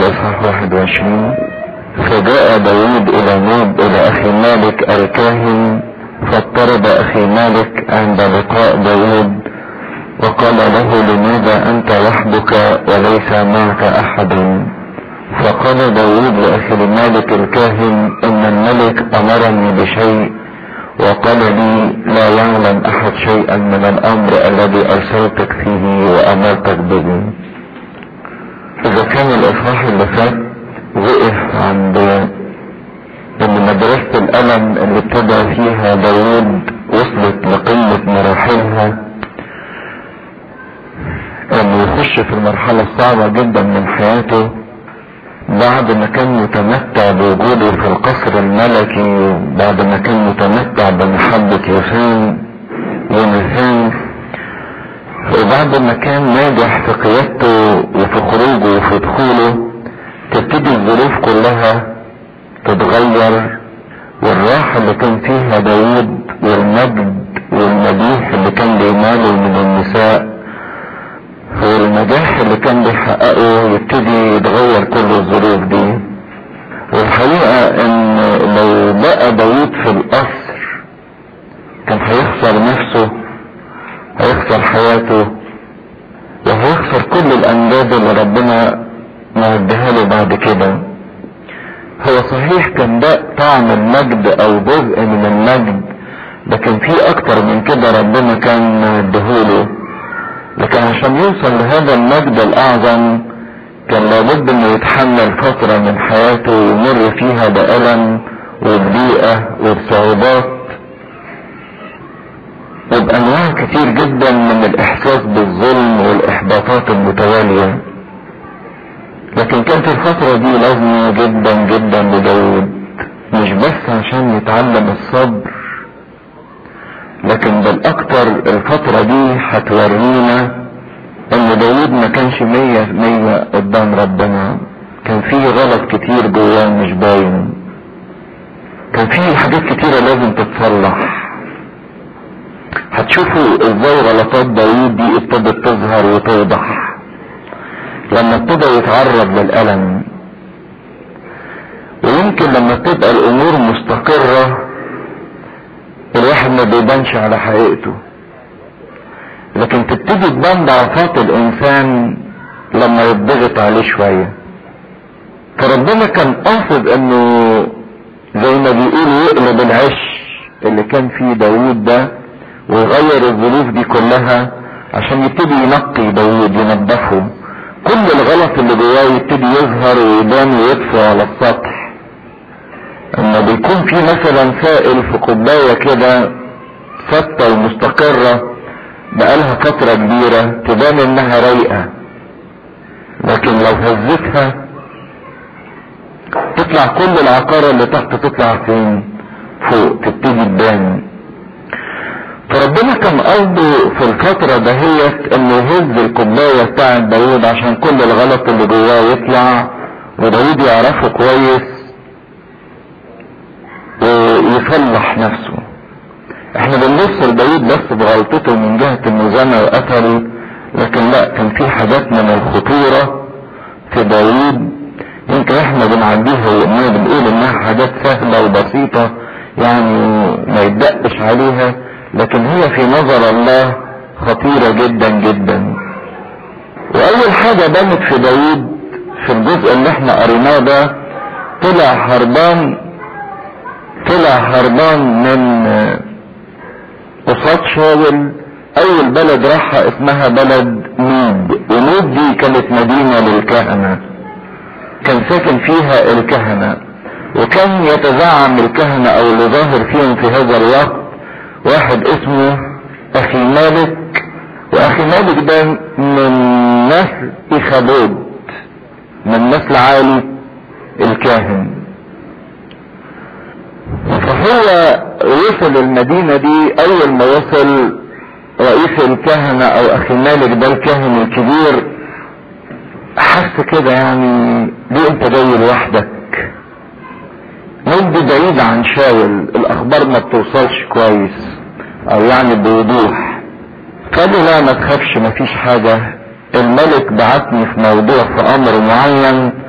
اصحاح 21 فجاء داود الى نوب الى اخي مالك الكاهن فاضطرب اخي مالك عند لقاء داود وقال له لماذا انت وحدك وليس معك احد فقال داود لاخي مالك الكاهن ان الملك امرني بشيء وقال لي لا يعلم احد شيئا من الامر الذي ارسلتك فيه وامرتك به اذا كان الاصحاح اللي فات وقف عند ان مدرسة الالم اللي ابتدى فيها داود وصلت لقمة مراحلها انه يخش في المرحلة الصعبة جدا من حياته بعد ما كان متمتع بوجوده في القصر الملكي بعد ما كان متمتع بمحبة يوسان ونسان وبعد ما كان ناجح في قيادته وفي خروجه وفي دخوله تبتدي الظروف كلها تتغير والراحة اللي كان فيها داود والمجد والمديح اللي كان بيناله من النساء والنجاح اللي كان بيحققه يبتدي يتغير كل الظروف دي والحقيقة ان لو بقى داود في القصر كان هيخسر نفسه هيخسر حياته وهيخسر كل الامجاد اللي ربنا موديها له بعد كده هو صحيح كان ده طعم المجد او جزء من المجد لكن في اكتر من كده ربنا كان مديهوله لكن عشان يوصل لهذا المجد الاعظم كان لابد انه يتحمل فترة من حياته يمر فيها بألم وبضيقة وبصعوبات وبأنواع كتير جدا من الإحساس بالظلم والإحباطات المتوالية لكن كانت الفترة دي لازمة جدا جدا لداود مش بس عشان يتعلم الصبر لكن بالاكتر الفترة دي هتورينا ان داود ما كانش مية مية قدام ربنا كان فيه غلط كتير جواه مش باين كان فيه حاجات كتيرة لازم تتصلح هتشوفوا ازاي غلطات داود دي ابتدت تظهر وتوضح لما ابتدى يتعرض للألم ويمكن لما تبقى الامور مستقرة الواحد ما بيبانش على حقيقته لكن تبتدي تبان ضعفات الانسان لما يضغط عليه شوية فربنا كان قاصد انه زي ما بيقولوا يقلب العش اللي كان فيه داوود ده ويغير الظروف دي كلها عشان يبتدي ينقي داوود ينظفه كل الغلط اللي جواه يبتدي يظهر ويبان ويطفو على السطح اما بيكون في مثلا سائل في كوبايه كده ثابته ومستقره بقالها فتره كبيره تبان انها رايقه لكن لو هزتها تطلع كل العقارة اللي تحت تطلع فين فوق تبتدي تبان فربنا كان قصده في الفترة دهيت انه يهز الكوباية بتاعت داود عشان كل الغلط اللي جواه يطلع وداود يعرفه كويس ويصلح نفسه احنا بنبص لداود بس بغلطته من جهة انه زنى وقتل لكن لا كان في حاجات من الخطورة في داود يمكن احنا بنعديها واننا بنقول انها حاجات سهلة وبسيطة يعني ما يدقش عليها لكن هي في نظر الله خطيرة جدا جدا واول حاجة بانت في داود في الجزء اللي احنا قريناه ده طلع هربان طلع هربان من قصاد شاول اول بلد راحها اسمها بلد نوب ونوب دي كانت مدينة للكهنة كان ساكن فيها الكهنة وكان يتزعم الكهنة او اللي ظاهر فيهم في هذا الوقت واحد اسمه اخي مالك واخي مالك ده من نسل اخابود من نسل عالي الكاهن فهو وصل المدينة دي اول ما وصل رئيس الكهنة او اخي مالك ده الكاهن الكبير حس كده يعني ليه انت جاي لوحدك مد بعيد عن شاول الاخبار ما بتوصلش كويس او يعني بوضوح قال له لا ما تخافش مفيش حاجة الملك بعتني في موضوع في امر معين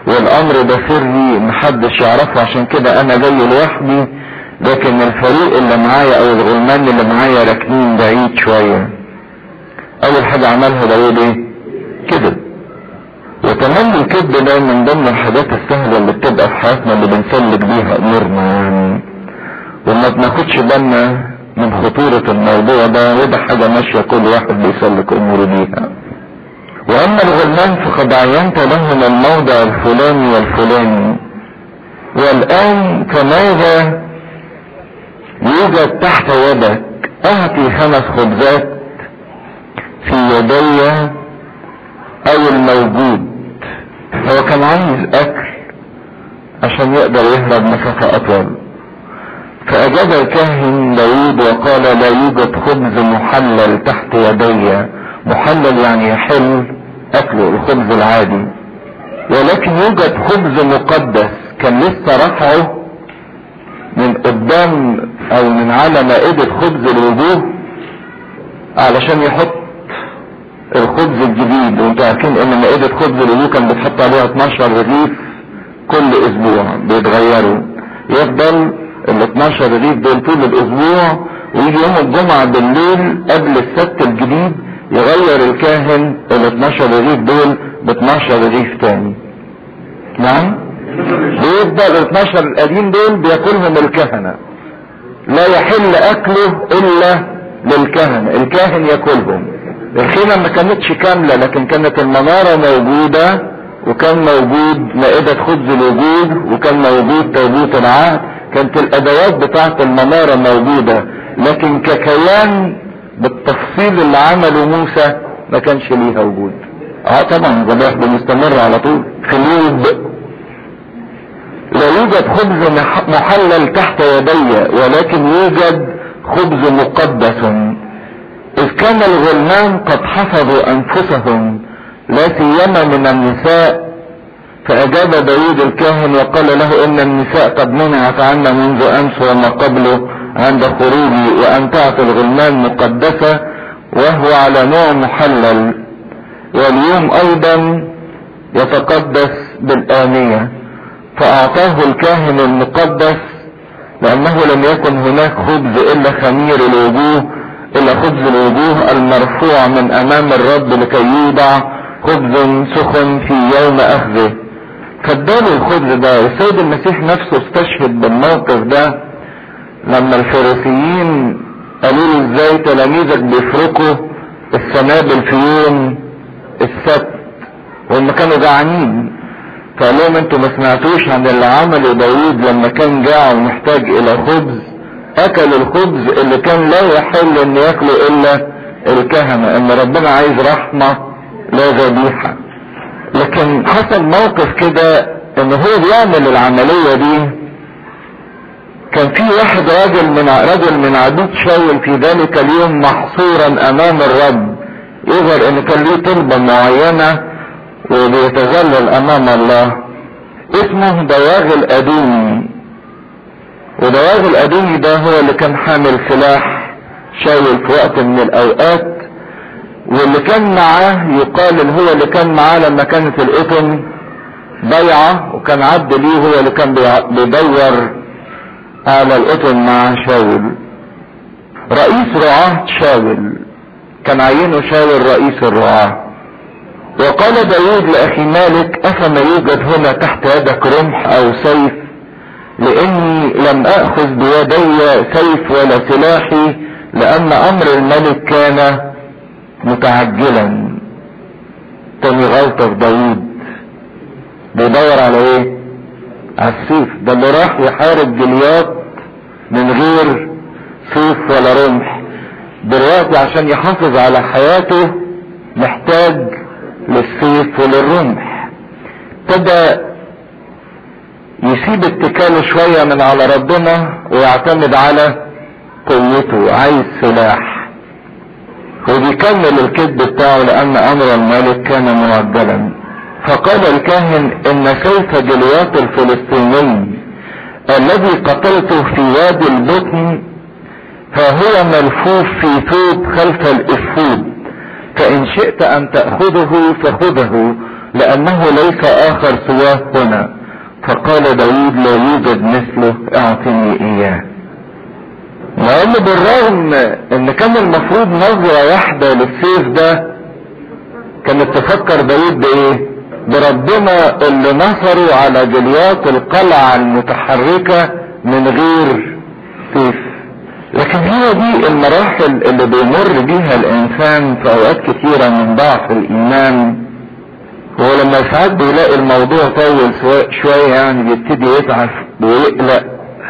والامر ده سري محدش يعرفه عشان كده انا جاي لوحدي لكن الفريق اللي معايا او الغلمان اللي معايا راكنين بعيد شوية اول حاجة عملها داود ايه كذب وتملي الكذب ده من ضمن الحاجات السهلة اللي بتبقى في حياتنا اللي بنسلك بيها امورنا يعني وما بناخدش بالنا من خطورة الموضوع ده وده حاجة ماشية كل واحد بيسلك اموره بيها واما الغلمان فقد عينت لهم الموضع الفلاني والفلاني والان فماذا يوجد تحت يدك اعطي خمس خبزات في يدي او الموجود هو كان عايز اكل عشان يقدر يهرب مسافة اطول فاجاب الكاهن داود وقال لا يوجد خبز محلل تحت يدي محلل يعني يحل اكله الخبز العادي ولكن يوجد خبز مقدس كان لسه رفعه من قدام او من على مائدة خبز الوجوه علشان يحط الخبز الجديد وانتوا عارفين ان مائدة خبز الوجوه كان بتحط عليها 12 رغيف كل اسبوع بيتغيروا يفضل ال 12 رغيف دول طول الاسبوع ويجي يوم الجمعة بالليل قبل السبت الجديد يغير الكاهن ال 12 رغيف دول ب 12 رغيف تاني نعم بيبدأ ال 12 القديم دول بياكلهم الكهنة لا يحل اكله الا للكهنة الكاهن ياكلهم الخيمة ما كانتش كاملة لكن كانت المنارة موجودة وكان موجود مائدة خبز الوجود وكان موجود تابوت العهد كانت الادوات بتاعت المنارة موجودة لكن ككيان بالتفصيل اللي عمله موسى ما كانش ليها وجود اه طبعا الذبائح بمستمر على طول خلود لا يوجد خبز محلل تحت يدي ولكن يوجد خبز مقدس اذ كان الغلمان قد حفظوا انفسهم لا سيما من النساء فاجاب داود الكاهن وقال له ان النساء قد منعت عنا منذ امس وما قبله عند خروجي وان تعطي الغلمان مقدسة وهو على نوع محلل واليوم ايضا يتقدس بالآنية فاعطاه الكاهن المقدس لانه لم يكن هناك خبز الا خمير الوجوه الا خبز الوجوه المرفوع من امام الرب لكي يوضع خبز سخن في يوم اخذه فاداله الخبز ده والسيد المسيح نفسه استشهد بالموقف ده لما الفريسيين قالوا له ازاي تلاميذك بيفرقوا السنابل في يوم السبت وهم كانوا جعانين فقال لهم انتوا ما سمعتوش عن اللي عمله داوود لما كان جاع ومحتاج الى خبز اكل الخبز اللي كان لا يحل ان ياكله الا الكهنة ان ربنا عايز رحمة لا ذبيحة لكن حصل موقف كده ان هو بيعمل العملية دي كان في واحد راجل من رجل من عبيد شاول في ذلك اليوم محصورا امام الرب يظهر ان كان له طلبة معينة وبيتذلل امام الله اسمه دواغ الادومي ودواغ الادومي ده هو اللي كان حامل سلاح شاول في وقت من الاوقات واللي كان معاه يقال ان هو اللي كان معاه لما كانت القطن ضيعة وكان عبد ليه هو اللي كان بيدور على القطن مع شاول رئيس رعاة شاول كان عينه شاول رئيس الرعاة وقال داود لأخي مالك أفما يوجد هنا تحت يدك رمح أو سيف لاني لم اخذ بيدي سيف ولا سلاحي لان امر الملك كان متعجلا تاني غلطة في داوود بيدور على ايه على السيف ده اللي راح يحارب جليات من غير سيف ولا رمح دلوقتي عشان يحافظ على حياته محتاج للسيف وللرمح ابتدى يسيب اتكاله شوية من على ربنا ويعتمد على قوته عايز سلاح وبيكمل الكذب بتاعه لان امر الملك كان معدلا فقال الكاهن ان سيف جليات الفلسطيني الذي قتلته في وادي البطن فهو ملفوف في ثوب خلف الافود فان شئت ان تأخذه فخذه لانه ليس اخر سواه هنا فقال داود لا يوجد مثله اعطني اياه لان بالرغم ان كان المفروض نظرة واحدة للسيف ده كانت تفكر داود بايه بربنا اللي نصروا على جليات القلعة المتحركة من غير سيف لكن هي دي المراحل اللي بيمر بيها الانسان في اوقات كتيرة من ضعف الايمان هو لما ساعات بيلاقي الموضوع طول شوية يعني بيبتدي يتعب ويقلق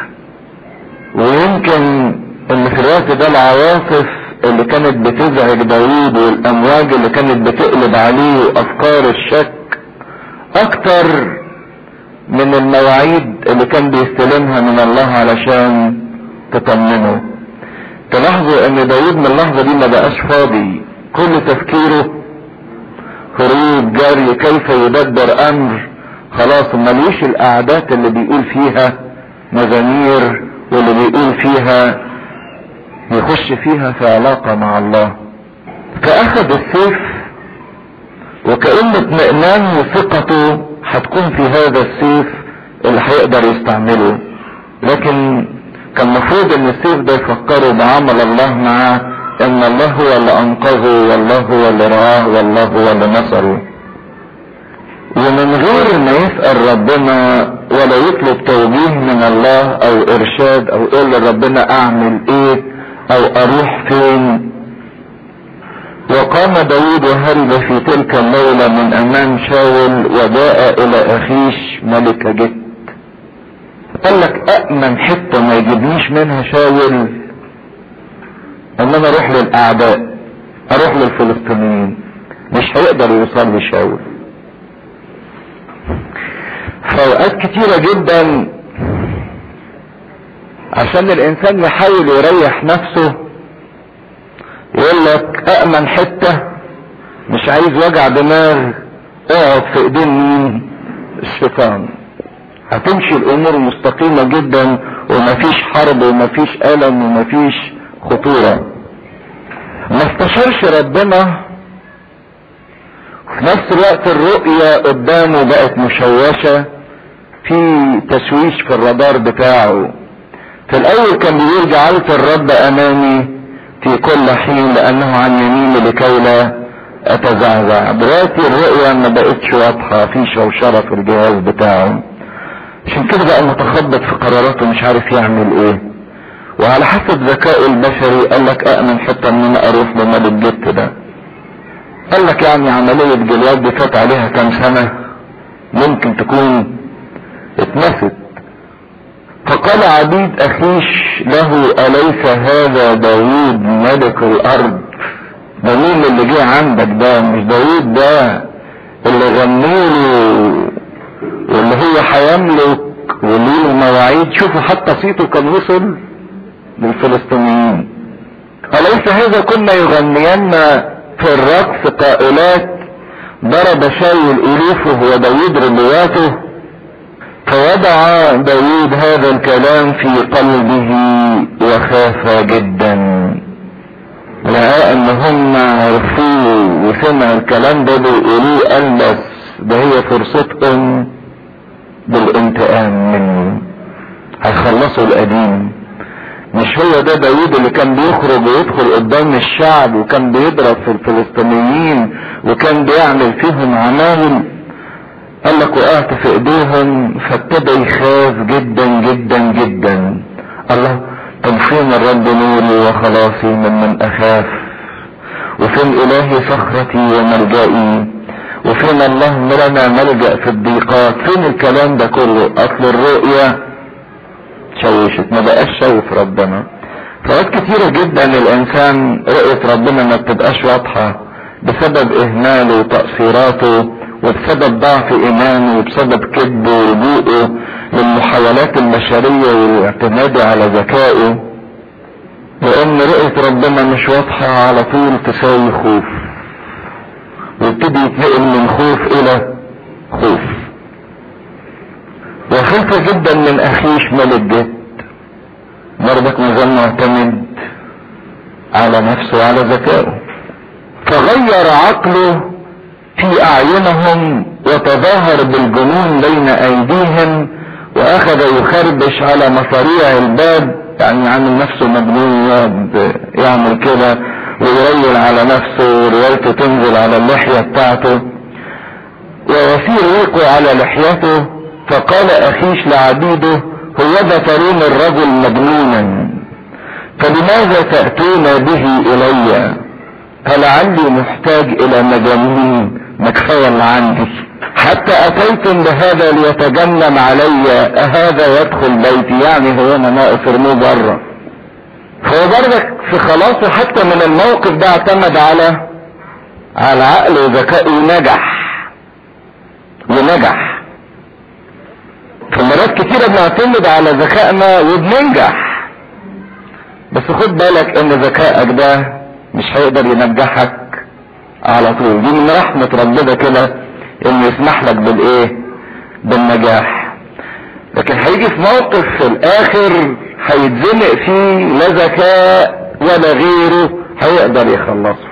ويمكن ان في الوقت ده العواصف اللي كانت بتزعج داوود والامواج اللي كانت بتقلب عليه وافكار الشك اكتر من المواعيد اللي كان بيستلمها من الله علشان تطمنه تلاحظوا ان داود من اللحظة دي ما بقاش فاضي كل تفكيره هروب جري كيف يدبر امر خلاص ملوش القعدات اللي بيقول فيها مزامير واللي بيقول فيها يخش فيها في علاقة مع الله فاخذ السيف وكأن اطمئنان وثقته هتكون في هذا السيف اللي هيقدر يستعمله لكن كان المفروض ان السيف ده يفكروا بعمل الله معاه ان الله هو اللي انقذه والله هو اللي رعاه والله هو اللي نصره ومن غير ما يسأل ربنا ولا يطلب توجيه من الله او ارشاد او يقول لربنا اعمل ايه او اروح فين وقام داود وهرب في تلك الليلة من امام شاول وجاء الى اخيش ملك جت قال لك أأمن حتة ما يجيبنيش منها شاول ان انا اروح للاعداء اروح للفلسطينيين مش هيقدر يوصل لي شاول فاوقات كتيرة جدا عشان الانسان يحاول يريح نفسه يقول لك أأمن حتة مش عايز وجع دماغ اقعد في ايدين مين الشيطان هتمشي الامور مستقيمة جدا ومفيش حرب ومفيش الم ومفيش خطورة ما استشارش ربنا في نفس الوقت الرؤية قدامه بقت مشوشة في تشويش في الرادار بتاعه في الاول كان بيقول جعلت الرب امامي في كل حين لانه عن يميني لكي لا اتزعزع دلوقتي الرؤية ما بقتش واضحة في شوشرة في الجهاز بتاعه عشان كده بقى متخبط في قراراته مش عارف يعمل ايه وعلى حسب ذكائه البشري قال لك اامن حتى ان انا اروح لمال الجت ده قال لك يعني عملية جلياد دي فات عليها كام سنة ممكن تكون اتنست فقال عبيد اخيش له اليس هذا داوود ملك الارض ده مين اللي جه عندك ده مش داوود ده اللي غنوله واللي هو هيملك واللي له مواعيد شوفوا حتى صيته كان وصل للفلسطينيين أليس هذا كنا يغنين في الرقص قائلات ضرب شاول ألوفه وداود ربواته فوضع داود هذا الكلام في قلبه وخاف جدا لقى ان هم عرفوه وسمع الكلام ده بيقولوه قال بس ده هي فرصتهم بالانتقام منه هيخلصوا القديم مش هو ده داوود اللي كان بيخرج ويدخل قدام الشعب وكان بيضرب في الفلسطينيين وكان بيعمل فيهم عمايل قال لك وقعت في ايديهم فابتدى يخاف جدا جدا جدا الله طب فين الرب نوري وخلاصي ممن اخاف وفين الهي صخرتي وملجئي وفين اللهم لنا ملجأ في الضيقات فين الكلام ده كله اصل الرؤية شوشت ما بقاش شايف ربنا فوقت كتيرة جدا الانسان رؤية ربنا ما بتبقاش واضحة بسبب اهماله وتقصيراته وبسبب ضعف ايمانه وبسبب كذبه ولجوءه للمحاولات البشرية والاعتماد على ذكائه لان رؤية ربنا مش واضحة على طول تساوي خوف ويبتدي يتنقل من خوف الى خوف وخاف جدا من اخيش ملك جد برضك ما زال معتمد على نفسه وعلى ذكائه فغير عقله في اعينهم وتظاهر بالجنون بين ايديهم واخذ يخربش على مصاريع الباب يعني عامل نفسه مجنون يعمل كده ويريل على نفسه وروايته تنزل على اللحية بتاعته ويسير ريقه على لحيته فقال اخيش لعبيده هو ذا ترون الرجل مجنونا فلماذا تأتون به الي فلعلي محتاج الى مجانين ما كفايه اللي عندي حتى اتيتم بهذا ليتجنم علي اهذا يدخل بيتي يعني هو انا ناقص ارموه بره فهو برضك في خلاصه حتى من الموقف ده اعتمد على على عقله وذكائه ونجح ونجح في مرات كتيرة بنعتمد على ذكائنا وبننجح بس خد بالك ان ذكائك ده مش هيقدر ينجحك على طول دي من رحمة ربنا كده انه يسمح لك بالايه بالنجاح لكن هيجي في موقف في الاخر هيتزنق فيه لا ذكاء ولا غيره هيقدر يخلصه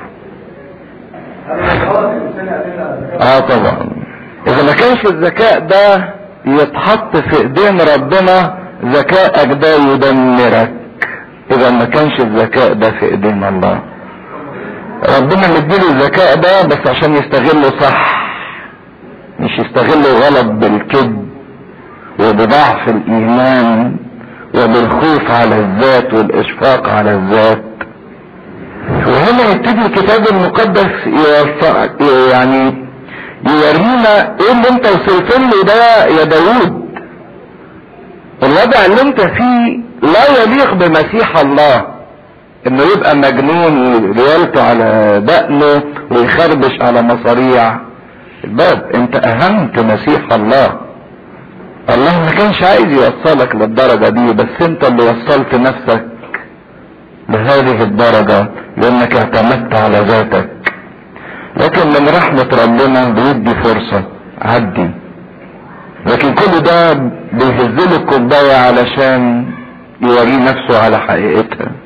اه طبعا اذا ما كانش الذكاء ده يتحط في ايدين ربنا ذكائك ده يدمرك اذا ما كانش الذكاء ده في ايدين الله ربنا مديله الذكاء ده بس عشان يستغله صح مش يستغله غلط بالكذب وبضعف الايمان وبالخوف على الذات والاشفاق على الذات وهنا يبتدي الكتاب المقدس يعني يورينا ايه اللي انت وصلت له ده يا داوود الوضع اللي انت فيه لا يليق بمسيح الله انه يبقى مجنون وريالته على دقنه ويخربش على مصاريع الباب انت اهمت مسيح الله الله ما كانش عايز يوصلك للدرجة دي بس انت اللي وصلت نفسك لهذه الدرجة لانك اعتمدت على ذاتك لكن من رحمة ربنا بيدي فرصة عدي لكن كل ده بيهزله الكوباية علشان يوريه نفسه على حقيقتها